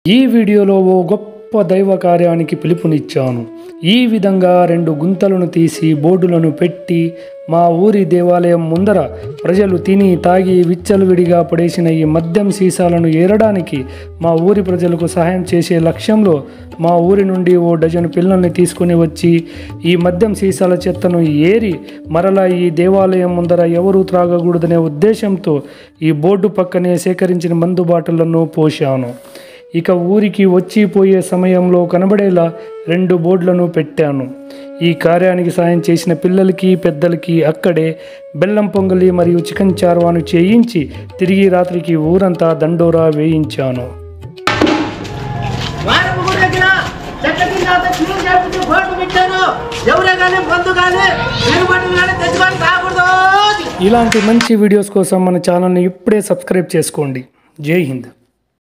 ఈ వీడియోలో ఓ గొప్ప దైవ కార్యానికి పిలుపునిచ్చాను ఈ విధంగా రెండు గుంతలను తీసి బోర్డులను పెట్టి మా ఊరి దేవాలయం ముందర ప్రజలు తిని తాగి విచ్చలవిడిగా పడేసిన ఈ మద్యం సీసాలను ఏరడానికి మా ఊరి ప్రజలకు సహాయం చేసే లక్ష్యంలో మా ఊరి నుండి ఓ డజను పిల్లల్ని తీసుకుని వచ్చి ఈ మద్యం సీసాల చెత్తను ఏరి మరలా ఈ దేవాలయం ముందర ఎవరూ త్రాగకూడదనే ఉద్దేశంతో ఈ బోర్డు పక్కనే సేకరించిన మందు బాటలను పోశాను ఇక ఊరికి వచ్చి పోయే సమయంలో కనబడేలా రెండు బోర్డులను పెట్టాను ఈ కార్యానికి సాయం చేసిన పిల్లలకి పెద్దలకి అక్కడే బెల్లం పొంగలి మరియు చికెన్ చార్వాను చేయించి తిరిగి రాత్రికి ఊరంతా దండోరా వేయించాను వారం ముగ్గురు దగ్గర చెట్ల కింద అంతా క్లీన్ చేపించి బోర్డు పెట్టాను ఎవరే కానీ బంధు కానీ తిరుగుబాటు కానీ తెచ్చుకొని తాగకూడదు ఇలాంటి మంచి వీడియోస్ కోసం మన ఛానల్ని ఇప్పుడే సబ్స్క్రైబ్ చేసుకోండి జై హింద్